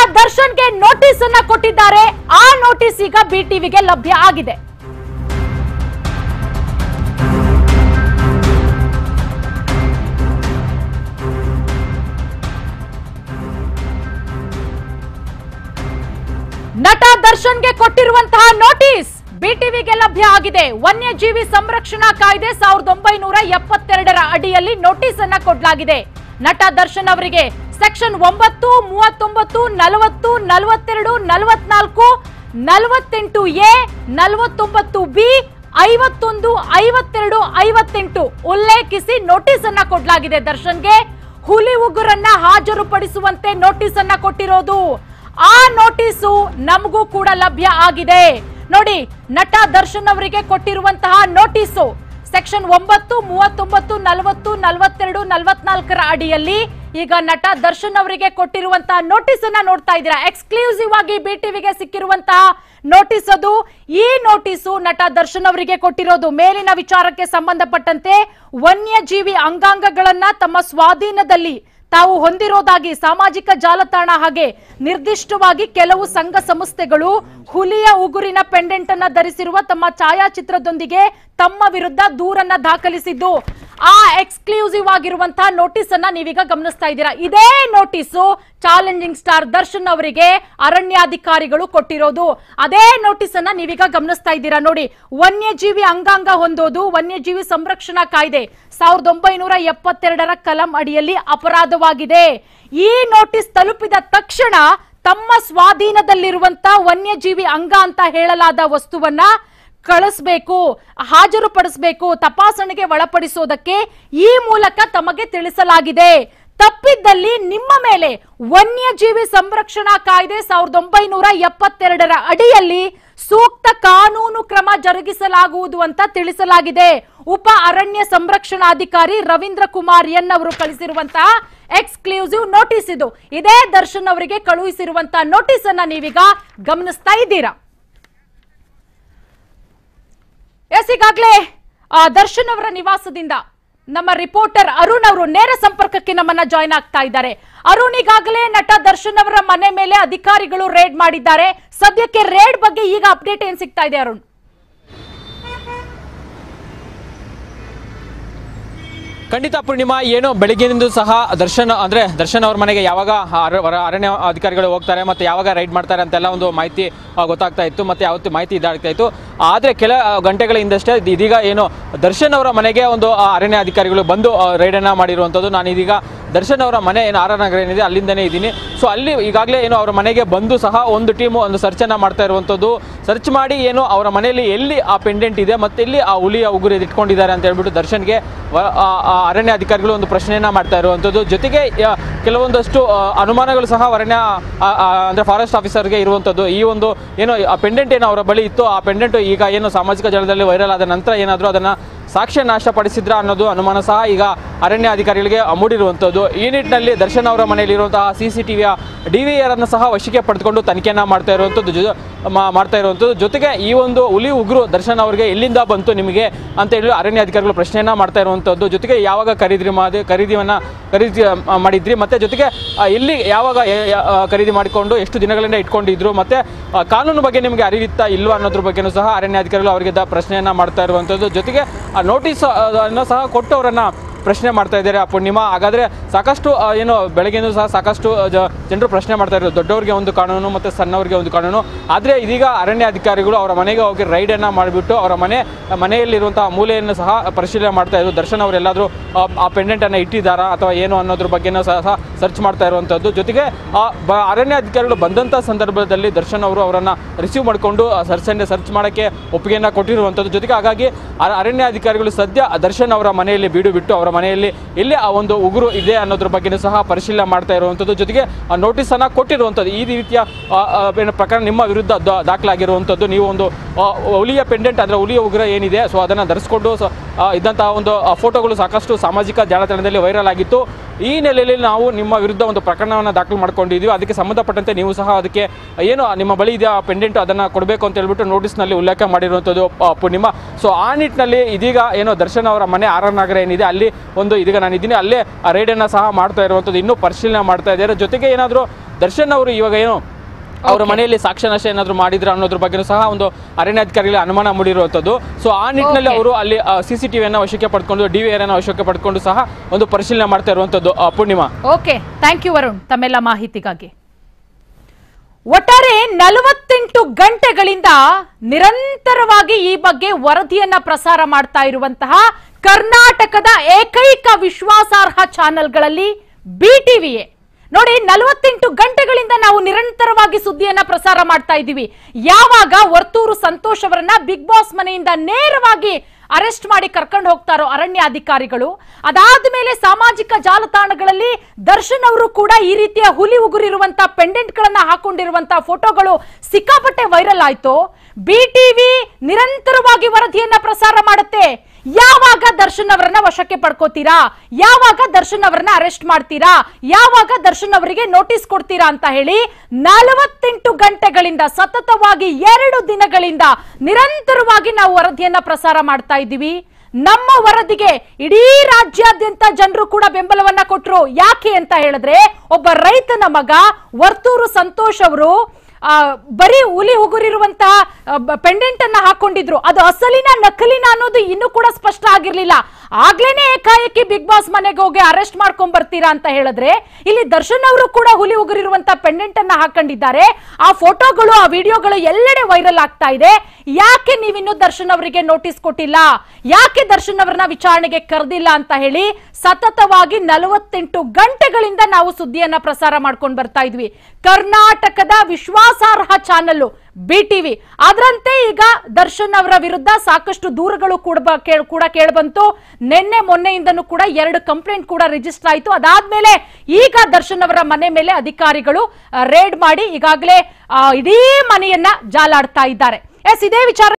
ದರ್ಶನ್ಗೆ ನೋಟಿಸ್ ಅನ್ನ ಕೊಟ್ಟಿದ್ದಾರೆ ಆ ನೋಟಿಸ್ ಈಗ ಬಿ ಟಿವಿಗೆ ಲಭ್ಯ ಆಗಿದೆ ನಟ ದರ್ಶನ್ಗೆ ಕೊಟ್ಟಿರುವಂತಹ ನೋಟಿಸ್ ಬಿಟಿವಿಗೆ ಲಭ್ಯ ಆಗಿದೆ ವನ್ಯಜೀವಿ ಸಂರಕ್ಷಣಾ ಕಾಯ್ದೆ ಸಾವಿರದ ಒಂಬೈನೂರ ಎಪ್ಪತ್ತೆರಡರ ಅಡಿಯಲ್ಲಿ ನೋಟಿಸ್ ಅನ್ನ ಕೊಡಲಾಗಿದೆ ನಟ ದರ್ಶನ್ ಅವರಿಗೆ ಸೆಕ್ಷನ್ ಒಂಬತ್ತು ಮೂವತ್ತೊಂಬತ್ತು ನಲವತ್ತು ನಲವತ್ತೆರಡು ನಲವತ್ನಾಲ್ಕು ನಲವತ್ತೆಂಟು ಎ ನಲವತ್ತೊಂಬತ್ತು ಬಿ ಐವತ್ತೊಂದು ಐವತ್ತೆರಡು ಐವತ್ತೆಂಟು ಉಲ್ಲೇಖಿಸಿ ನೋಟಿಸ್ ಅನ್ನ ಕೊಡಲಾಗಿದೆ ದರ್ಶನ್ಗೆ ಹುಲಿ ಉಗುರನ್ನ ಹಾಜರುಪಡಿಸುವಂತೆ ನೋಟಿಸ್ ಅನ್ನ ಕೊಟ್ಟಿರೋದು ಆ ನೋಟಿಸು ನಮಗೂ ಕೂಡ ಲಭ್ಯ ಆಗಿದೆ ನೋಡಿ ನಟ ದರ್ಶನ್ ಅವರಿಗೆ ಕೊಟ್ಟಿರುವಂತಹ ನೋಟಿಸು ಸೆಕ್ಷನ್ ಒಂಬತ್ತು ಮೂವತ್ತೊಂಬತ್ತು ನಲವತ್ತು ನಲವತ್ತೆರಡು ನಲವತ್ನಾಲ್ಕರ ಅಡಿಯಲ್ಲಿ ಈಗ ನಟ ದರ್ಶನ್ ಅವರಿಗೆ ಕೊಟ್ಟಿರುವಂತಹ ನೋಟಿಸ್ ಅನ್ನ ನೋಡ್ತಾ ಇದ್ದೀರಾ ಎಕ್ಸ್ಕ್ಲೂಸಿವ್ ಆಗಿ ಬಿಟಿವಿಗೆ ಸಿಕ್ಕಿರುವಂತಹ ನೋಟಿಸ್ ಅದು ಈ ನೋಟಿಸು ನಟ ದರ್ಶನ್ ಅವರಿಗೆ ಕೊಟ್ಟಿರೋದು ಮೇಲಿನ ವಿಚಾರಕ್ಕೆ ಸಂಬಂಧಪಟ್ಟಂತೆ ವನ್ಯಜೀವಿ ಅಂಗಾಂಗಗಳನ್ನ ತಮ್ಮ ಸ್ವಾಧೀನದಲ್ಲಿ ತಾವು ಹೊಂದಿರೋದಾಗಿ ಸಾಮಾಜಿಕ ಜಾಲತಾಣ ಹಾಗೆ ನಿರ್ದಿಷ್ಟವಾಗಿ ಕೆಲವು ಸಂಘ ಸಂಸ್ಥೆಗಳು ಹುಲಿಯ ಉಗುರಿನ ಪೆಂಡೆಂಟ್ ಅನ್ನ ಧರಿಸಿರುವ ತಮ್ಮ ಛಾಯಾಚಿತ್ರದೊಂದಿಗೆ ತಮ್ಮ ವಿರುದ್ಧ ದೂರನ್ನ ದಾಖಲಿಸಿದ್ದು ಆ ಎಕ್ಸ್ಕ್ಲೂಸಿವ್ ಆಗಿರುವಂತಹ ನೋಟಿಸ್ ಅನ್ನ ನೀವೀಗ ಗಮನಿಸ್ತಾ ಇದ್ದೀರಾ ಇದೇ ನೋಟಿಸು ಚಾಲೆಂಜಿಂಗ್ ಸ್ಟಾರ್ ದರ್ಶನ್ ಅವರಿಗೆ ಅರಣ್ಯಾಧಿಕಾರಿಗಳು ಕೊಟ್ಟಿರೋದು ಅದೇ ನೋಟಿಸ್ ಅನ್ನ ನೀವೀಗ ಗಮನಿಸ್ತಾ ಇದ್ದೀರಾ ನೋಡಿ ವನ್ಯಜೀವಿ ಅಂಗಾಂಗ ಹೊಂದೋದು ವನ್ಯಜೀವಿ ಸಂರಕ್ಷಣಾ ಕಾಯ್ದೆ ಸಾವಿರದ ಒಂಬೈನೂರ ಎಪ್ಪತ್ತೆರಡರ ಕಲಂ ಅಡಿಯಲ್ಲಿ ಅಪರಾಧವಾಗಿದೆ ಈ ನೋಟಿಸ್ ತಲುಪಿದ ತಕ್ಷಣ ತಮ್ಮ ಸ್ವಾಧೀನದಲ್ಲಿರುವಂತ ವನ್ಯಜೀವಿ ಅಂಗ ಅಂತ ಹೇಳಲಾದ ವಸ್ತುವನ್ನ ಕಳಿಸ್ಬೇಕು ಹಾಜರುಪಡಿಸಬೇಕು ತಪಾಸಣೆಗೆ ಒಳಪಡಿಸೋದಕ್ಕೆ ಈ ಮೂಲಕ ತಮಗೆ ತಿಳಿಸಲಾಗಿದೆ ತಪ್ಪಿದ್ದಲ್ಲಿ ನಿಮ್ಮ ಮೇಲೆ ವನ್ಯಜೀವಿ ಸಂರಕ್ಷಣಾ ಕಾಯ್ದೆ ಸಾವಿರದ ಒಂಬೈನೂರ ಎಪ್ಪತ್ತೆರಡರ ಅಡಿಯಲ್ಲಿ ಸೂಕ್ತ ಕಾನೂನು ಕ್ರಮ ಜರುಗಿಸಲಾಗುವುದು ಅಂತ ತಿಳಿಸಲಾಗಿದೆ ಉಪ ಅರಣ್ಯ ಸಂರಕ್ಷಣಾಧಿಕಾರಿ ರವೀಂದ್ರ ಕುಮಾರ್ ಎನ್ ಅವರು ಕಳಿಸಿರುವಂತಹ ಎಕ್ಸ್ಕ್ಲೂಸಿವ್ ನೋಟಿಸ್ ಇದು ಇದೇ ದರ್ಶನ್ ಅವರಿಗೆ ಕಳುಹಿಸಿರುವಂತಹ ನೋಟಿಸ್ ಅನ್ನ ನೀವೀಗ ಗಮನಿಸ್ತಾ ಇದ್ದೀರಾ ಎಸ್ ಈಗಾಗಲೇ ಆ, ದರ್ಶನ್ ಅವರ ನಿವಾಸದಿಂದ ನಮ್ಮ ರಿಪೋರ್ಟರ್ ಅರುಣ್ ಅವರು ನೇರ ಸಂಪರ್ಕಕ್ಕೆ ನಮ್ಮನ್ನ ಜಾಯ್ನ್ ಆಗ್ತಾ ಇದ್ದಾರೆ ಅರುಣ್ ಈಗಾಗಲೇ ನಟ ದರ್ಶನ್ ಅವರ ಮನೆ ಮೇಲೆ ಅಧಿಕಾರಿಗಳು ರೇಡ್ ಮಾಡಿದ್ದಾರೆ ಸದ್ಯಕ್ಕೆ ರೇಡ್ ಬಗ್ಗೆ ಈಗ ಅಪ್ಡೇಟ್ ಏನ್ ಸಿಗ್ತಾ ಇದೆ ಅರುಣ್ ಖಂಡಿತ ಪೂರ್ಣಿಮಾ ಏನು ಬೆಳಗ್ಗಿನಿಂದ ಸಹ ದರ್ಶನ್ ಅಂದ್ರೆ ದರ್ಶನ್ ಅವ್ರ ಮನೆಗೆ ಯಾವಾಗ ಅರ- ಹೊರ ಅರಣ್ಯ ಅಧಿಕಾರಿಗಳು ಹೋಗ್ತಾರೆ ಮತ್ತೆ ಯಾವಾಗ ರೈಡ್ ಮಾಡ್ತಾರೆ ಅಂತೆಲ್ಲ ಒಂದು ಮಾಹಿತಿ ಆ, ಗೊತ್ತಾಗ್ತಾ ಇತ್ತು ಮತ್ತೆ ಯಾವತ್ತು ಮಾಹಿತಿ ಇದಾಗ್ತಾ ಇತ್ತು ಆದರೆ ಕೆಲ ಆ, ಗಂಟೆಗಳ ಹಿಂದಷ್ಟೇ ಇದ್- ಇದೀಗ ಏನು ದರ್ಶನ್ ಅವರ ಮನೆಗೆ ಒಂದು ಆ, ಅರಣ್ಯ ಅಧಿಕಾರಿಗಳು ಬಂದು ರೈಡನ್ನು ಮಾಡಿರುವಂಥದ್ದು ನಾನು ಇದೀಗ ದರ್ಶನ್ ಅವರ ಮನೆ ಏನು ಆರ್ ಆರ್ ನಗರ ಏನಿದೆ ಅಲ್ಲಿಂದನೇ ಇದ್ದೀನಿ ಸೊ ಅಲ್ಲಿ ಈಗಾಗಲೇ ಏನು ಅವರ ಮನೆಗೆ ಬಂದು ಸಹ ಒಂದು ಟೀಮು ಒಂದು ಸರ್ಚನ್ನು ಮಾಡ್ತಾ ಇರುವಂಥದ್ದು ಸರ್ಚ್ ಮಾಡಿ ಏನು ಅವರ ಮನೆಯಲ್ಲಿ ಎಲ್ಲಿ ಆ ಪೆಂಡೆಂಟ್ ಇದೆ ಮತ್ತೆ ಎಲ್ಲಿ ಆ ಹುಲಿಯ ಉಗುರು ಇಟ್ಕೊಂಡಿದ್ದಾರೆ ಅಂತ ಹೇಳ್ಬಿಟ್ಟು ದರ್ಶನ್ಗೆ ವ- ಆ- ಆ ಅರಣ್ಯ ಅಧಿಕಾರಿಗಳು ಒಂದು ಪ್ರಶ್ನೆಯನ್ನ ಮಾಡ್ತಾ ಇರುವಂಥದ್ದು ಜೊತೆಗೆ ಆ, ಕೆಲವೊಂದಷ್ಟು ಆ, ಅನುಮಾನಗಳು ಸಹ ಅರಣ್ಯ ಆ, ಆ, ಅಂದ್ರೆ ಫಾರೆಸ್ಟ್ ಆಫೀಸರ್ಗೆ ಇರುವಂಥದ್ದು ಈ ಒಂದು ಏನು ಆ ಪೆಂಡೆಂಟ್ ಏನು ಅವರ ಬಳಿ ಇತ್ತು ಆ ಪೆಂಡೆಂಟ್ ಈಗ ಏನು ಸಾಮಾಜಿಕ ಜಾಲದಲ್ಲಿ ವೈರಲ್ ಆದ ನಂತರ ಏನಾದರೂ ಅದನ್ನ ಸಾಕ್ಷ್ಯ ನಾಶಪಡಿಸಿದ್ರ ಅನ್ನೋದು ಅನುಮಾನ ಸಹ ಈಗ ಅರಣ್ಯ ಅಧಿಕಾರಿಗಳಿಗೆ ಮೂಡಿರುವಂಥದ್ದು ಈ ನಿಟ್ಟಿನಲ್ಲಿ ದರ್ಶನ್ ಅವರ ಮನೆಯಲ್ಲಿರುವಂತಹ ಸಿ ಸಿ ಟಿವಿಯ ಡಿ ವಿ ಆರ್ ಅನ್ನು ಸಹ ವಶಕ್ಕೆ ಪಡೆದುಕೊಂಡು ತನಿಖೆಯನ್ನ ಮಾಡ್ತಾ ಇರುವಂಥದ್ದು ಜೊ- ಮಾ- ಮಾಡ್ತಾ ಇರುವಂಥದ್ದು ಜೊತೆಗೆ ಈ ಒಂದು ಹುಲಿ ಉಗುರು ದರ್ಶನ್ ಅವರಿಗೆ ಎಲ್ಲಿಂದ ಬಂತು ನಿಮಗೆ ಅಂತ ಹೇಳಿ ಅರಣ್ಯ ಅಧಿಕಾರಿಗಳು ಪ್ರಶ್ನೆಯನ್ನ ಮಾಡ್ತಾ ಇರುವಂಥದ್ದು ಜೊತೆಗೆ ಯಾವಾಗ ಖರೀದಿ ಮಾಡಿ ಖರೀದಿಯನ್ನ ಖರೀದಿ ಆ, ಮಾಡಿದ್ರಿ ಮತ್ತೆ ಜೊತೆಗೆ ಆ, ಎಲ್ಲಿ ಯಾವಾಗ ಯ- ಯ- ಆ, ಖರೀದಿ ಮಾಡಿಕೊಂಡು ಎಷ್ಟು ದಿನಗಳಿಂದ ಇಟ್ಕೊಂಡಿದ್ರು ಮತ್ತೆ ಆ, ಕಾನೂನು ಬಗ್ಗೆ ನಿಮಗೆ ಅರಿವಿತ್ತಾ ಇಲ್ವಾ ಅನ್ನೋದ್ರ ಬಗ್ಗೆನೂ ಸಹ ಅರಣ್ಯ ಅಧಿಕಾರಿಗಳು ಅವರಿಗೆ ದ- ಪ್ರಶ್ನೆಯನ್ನ ಮಾಡ್ತಾ ಇರುವಂಥದ್ದು ಜೊತೆಗೆ ಆ ನೋಟಿಸ್ ಅನ್ನು ಸಹ ಕೊಟ್ಟು ಅವರನ್ನ ಪ್ರಶ್ನೆ ಮಾಡ್ತಾ ಇದ್ದಾರೆ ಆ ಪೂರ್ಣಿಮಾ ಹಾಗಾದ್ರೆ ಸಾಕಷ್ಟು ಆ, ಏನು ಬೆಳಗ್ಗೆನೂ ಸಹ ಸಾಕಷ್ಟು ಜನರು ಪ್ರಶ್ನೆ ಮಾಡ್ತಾ ಇರೋದು ದೊಡ್ಡವರಿಗೆ ಒಂದು ಕಾನೂನು ಮತ್ತು ಸಣ್ಣವರಿಗೆ ಒಂದು ಕಾನೂನು ಆದರೆ ಇದೀಗ ಅರಣ್ಯ ಅಧಿಕಾರಿಗಳು ಅವರ ಮನೆಗೆ ಹೋಗಿ ರೈಡನ್ನು ಮಾಡಿಬಿಟ್ಟು ಅವರ ಮನೆ ಮನೆಯಲ್ಲಿರುವಂತಹ ಮೂಲೆಯನ್ನು ಸಹ ಪರಿಶೀಲನೆ ಮಾಡ್ತಾ ಇದ್ರು ದರ್ಶನ್ ಅವರೆಲ್ಲಾದರೂ ಆ ಪೆಂಡೆಂಟನ್ನು ಇಟ್ಟಿದ್ದಾರಾ ಅಥವಾ ಏನು ಅನ್ನೋದ್ರ ಬಗ್ಗೆನೂ ಸಹ ಸಹ ಸರ್ಚ್ ಮಾಡ್ತಾ ಇರುವಂಥದ್ದು ಜೊತೆಗೆ ಆ ಬ ಅರಣ್ಯ ಅಧಿಕಾರಿಗಳು ಬಂದಂಥ ಸಂದರ್ಭದಲ್ಲಿ ದರ್ಶನ್ ಅವರು ಅವರನ್ನು ರಿಸೀವ್ ಮಾಡಿಕೊಂಡು ಸರ್ಚನ್ನು ಸರ್ಚ್ ಮಾಡೋಕ್ಕೆ ಒಪ್ಪಿಗೆಯನ್ನು ಕೊಟ್ಟಿರುವಂಥದ್ದು ಜೊತೆಗೆ ಹಾಗಾಗಿ ಅರ- ಅರಣ್ಯ ಅಧಿಕಾರಿಗಳು ಸದ್ಯ ದರ್ಶನ್ ಅವರ ಮನೆಯಲ್ಲಿ ಬೀಡು ಬಿಟ್ಟು ಅವರ ಮನೆಯಲ್ಲಿ ಎಲ್ಲಿ ಆ ಒಂದು ಉಗುರು ಇದೆ ಅನ್ನೋದ್ರ ಬಗ್ಗೆನೂ ಸಹ ಪರಿಶೀಲನೆ ಮಾಡ್ತಾ ಇರುವಂಥದ್ದು ಜೊತೆಗೆ ಆ ನೋಟಿಸನ್ನು ಕೊಟ್ಟಿರುವಂಥದ್ದು ಈ ರೀತಿಯ ಆ, ಆ, ಏನು ಪ್ರಕರಣ ನಿಮ್ಮ ವಿರುದ್ಧ ದ- ದಾಖಲಾಗಿರುವಂಥದ್ದು ನೀವು ಒಂದು ಆ, ಹುಲಿಯ ಪೆಂಡೆಂಟ್ ಅಂದರೆ ಹುಲಿಯ ಉಗುರ ಏನಿದೆ ಸೊ ಅದನ್ನು ಧರಿಸ್ಕೊಂಡು ಸೊ ಆ, ಇದ್ದಂತಹ ಒಂದು ಆ, ಫೋಟೋಗಳು ಸಾಕಷ್ಟು ಸಾಮಾಜಿಕ ಜಾಲತಾಣದಲ್ಲಿ ವೈರಲ್ ಆಗಿತ್ತು ಈ ನೆಲೆಯಲ್ಲಿ ನಾವು ನಿಮ್ಮ ವಿರುದ್ಧ ಒಂದು ಪ್ರಕರಣವನ್ನು ದಾಖಲು ಮಾಡ್ಕೊಂಡಿದ್ದೀವಿ ಅದಕ್ಕೆ ಸಂಬಂಧಪಟ್ಟಂತೆ ನೀವು ಸಹ ಅದಕ್ಕೆ ಏನು ನಿಮ್ಮ ಬಳಿ ಇದೆಯಾ ಪೆಂಡೆಂಟ್ ಅದನ್ನು ಕೊಡಬೇಕು ಅಂತ ಹೇಳ್ಬಿಟ್ಟು ನೋಟಿಸ್ನಲ್ಲಿ ಉಲ್ಲೇಖ ಮಾಡಿರುವಂಥದ್ದು ಆ, ಪೂರ್ಣಿಮಾ ಸೊ ಆ ನಿಟ್ಟಿನಲ್ಲಿ ಇದೀಗ ಏನೋ ದರ್ಶನ್ ಅವರ ಮನೆ ಆರ್ ಆರ್ ನಗರ ಏನಿದೆ ಅಲ್ಲಿ ಒಂದು ಇದೀಗ ನಾನು ಇದ್ದೀನಿ ಅಲ್ಲೇ ರೇಡನ್ನು ಸಹ ಮಾಡ್ತಾ ಇರುವಂಥದ್ದು ಇನ್ನೂ ಪರಿಶೀಲನೆ ಮಾಡ್ತಾ ಇದ್ದಾರೆ ಜೊತೆಗೆ ಏನಾದರೂ ದರ್ಶನ್ ಅವರು ಇವಾಗ ಏನು ಅವರ ಮನೆಯಲ್ಲಿ ಸಾಕ್ಷ್ಯನಾಶ ಏನಾದರೂ ಮಾಡಿದ್ರ ಅನ್ನೋದ್ರ ಬಗ್ಗೆ ಸಹ ಒಂದು ಅರಣ್ಯಾಧಿಕಾರಿಗಳ ಅನುಮಾನ ಮೂಡಿರುವಂಥದ್ದು ಸೊ ಆ ನಿಟ್ಟಿನಲ್ಲಿ Okay. ಅವರು ಅಲ್ಲಿ ಸಿ ಸಿ ಟಿವಿಯನ್ನು ವಶಕ್ಕೆ ಪಡ್ಕೊಂಡು ಡಿ ವಿ ಆರ್ ವಶಕ್ಕೆ ಪಡ್ಕೊಂಡು ಸಹ ಒಂದು ಪರಿಶೀಲನೆ ಮಾಡ್ತಾ ಇರುವಂಥದ್ದು ಆ, Poornima okay thank you Varun ತಮ್ಮೆಲ್ಲ ಮಾಹಿತಿಗಾಗಿ ಒಟ್ಟಾರೆ ನಲವತ್ತೆಂಟು ಗಂಟೆಗಳಿಂದ ನಿರಂತರವಾಗಿ ಈ ಬಗ್ಗೆ ವರದಿಯನ್ನ ಪ್ರಸಾರ ಮಾಡ್ತಾ ಇರುವಂತಹ ಕರ್ನಾಟಕದ ಏಕೈಕ ವಿಶ್ವಾಸಾರ್ಹ ಚಾನೆಲ್ಗಳಲ್ಲಿ ಬಿಟಿವಿಯೇ ನೋಡಿ ನಲವತ್ತೆಂಟು ಗಂಟೆಗಳಿಂದ ನಾವು ನಿರಂತರವಾಗಿ ಸುದ್ದಿಯನ್ನ ಪ್ರಸಾರ ಮಾಡ್ತಾ ಇದ್ದೀವಿ ಯಾವಾಗ ವರ್ತೂರು ಸಂತೋಷ್ ಅವರನ್ನ ಬಿಗ್ ಬಾಸ್ ಮನೆಯಿಂದ ನೇರವಾಗಿ ಅರೆಸ್ಟ್ ಮಾಡಿ ಕರ್ಕೊಂಡು ಹೋಗ್ತಾರೋ ಅರಣ್ಯ ಅಧಿಕಾರಿಗಳು ಅದಾದ ಮೇಲೆ ಸಾಮಾಜಿಕ ಜಾಲತಾಣಗಳಲ್ಲಿ ದರ್ಶನ್ ಅವರು ಕೂಡ ಈ ರೀತಿಯ ಹುಲಿ ಉಗುರಿರುವಂತ ಪೆಂಡೆಂಟ್ ಗಳನ್ನ ಹಾಕೊಂಡಿರುವಂತ ಫೋಟೋಗಳು ಸಿಕ್ಕಾಪಟ್ಟೆ ವೈರಲ್ ಆಯ್ತು ಬಿಟಿವಿ ನಿರಂತರವಾಗಿ ವರದಿಯನ್ನ ಪ್ರಸಾರ ಮಾಡುತ್ತೆ ಯಾವಾಗ ದರ್ಶನ್ ಅವರನ್ನ ವಶಕ್ಕೆ ಪಡ್ಕೋತೀರಾ ಯಾವಾಗ ದರ್ಶನ್ ಅವರನ್ನ ಅರೆಸ್ಟ್ ಮಾಡ್ತೀರಾ ಯಾವಾಗ ದರ್ಶನ್ ಅವರಿಗೆ ನೋಟಿಸ್ ಕೊಡ್ತೀರಾ ಅಂತ ಹೇಳಿ ನಲವತ್ತೆಂಟು ಗಂಟೆಗಳಿಂದ ಸತತವಾಗಿ ಎರಡು ದಿನಗಳಿಂದ ನಿರಂತರವಾಗಿ ನಾವು ವರದಿಯನ್ನ ಪ್ರಸಾರ ಮಾಡ್ತಾ ಇದ್ದೀವಿ ನಮ್ಮ ವರದಿಗೆ ಇಡೀ ರಾಜ್ಯಾದ್ಯಂತ ಜನರು ಕೂಡ ಬೆಂಬಲವನ್ನ ಕೊಟ್ರು ಯಾಕೆ ಅಂತ ಹೇಳಿದ್ರೆ ಒಬ್ಬ ರೈತನ ಮಗ ವರ್ತೂರು ಸಂತೋಷ್ ಅವರು ಆ, ಬರೀ ಹುಲಿ ಉಗುರಿರುವಂತಹ ಪೆಂಡೆಂಟ್ ಅನ್ನ ಹಾಕೊಂಡಿದ್ರು ಅದು ಅಸಲಿನ ನಕಲಿನ ಅನ್ನೋದು ಇನ್ನೂ ಕೂಡ ಸ್ಪಷ್ಟ ಆಗಿರ್ಲಿಲ್ಲ ಆಗ್ಲೇನೆ ಏಕಾಏಕಿ ಬಿಗ್ ಬಾಸ್ ಮನೆಗೆ ಹೋಗಿ ಅರೆಸ್ಟ್ ಮಾಡ್ಕೊಂಡ್ ಬರ್ತೀರಾ ಅಂತ ಹೇಳಿದ್ರೆ ಇಲ್ಲಿ ದರ್ಶನ್ ಅವರು ಕೂಡ ಹುಲಿ ಉಗುರಿರುವಂತ ಪೆಂಡೆಂಟ್ ಅನ್ನ ಹಾಕೊಂಡಿದ್ದಾರೆ ಆ ಫೋಟೋಗಳು ಆ ವಿಡಿಯೋಗಳು ಎಲ್ಲೆಡೆ ವೈರಲ್ ಆಗ್ತಾ ಇದೆ ಯಾಕೆ ನೀವಿನ್ನೂ ದರ್ಶನ್ ಅವರಿಗೆ ನೋಟಿಸ್ ಕೊಟ್ಟಿಲ್ಲ ಯಾಕೆ ದರ್ಶನ್ ಅವರನ್ನ ವಿಚಾರಣೆಗೆ ಕರೆದಿಲ್ಲ ಅಂತ ಹೇಳಿ ಸತತವಾಗಿ ನಲವತ್ತೆಂಟು ಗಂಟೆಗಳಿಂದ ನಾವು ಸುದ್ದಿಯನ್ನ ಪ್ರಸಾರ ಮಾಡ್ಕೊಂಡು ಬರ್ತಾ ಇದ್ವಿ ಕರ್ನಾಟಕದ ವಿಶ್ವಾಸಾರ್ಹ ಚಾನಲ್ ಬಿಟಿವಿ ಅದರಂತೆ ಈಗ ದರ್ಶನ್ ಅವರ ವಿರುದ್ಧ ಸಾಕಷ್ಟು ದೂರುಗಳು ಕೂಡ ಬ- ಕೇಳ್- ಕೂಡ ಕೇಳಬಂತು ನಿನ್ನೆ ಮೊನ್ನೆಯಿಂದನೂ ಕೂಡ ಎರಡು ಕಂಪ್ಲೇಂಟ್ ಕೂಡ ರಿಜಿಸ್ಟರ್ ಆಯಿತು ಅದಾದ್ಮೇಲೆ ಈಗ ದರ್ಶನ್ ಅವರ ಮನೆ ಮೇಲೆ ಅಧಿಕಾರಿಗಳು ರೇಡ್ ಮಾಡಿ ಈಗಾಗಲೇ ಆ, ಇಡೀ ಮನೆಯನ್ನ ಜಾಲಾಡ್ತಾ ಇದ್ದಾರೆ ಎಸ್ ಇದೇ ವಿಚಾರ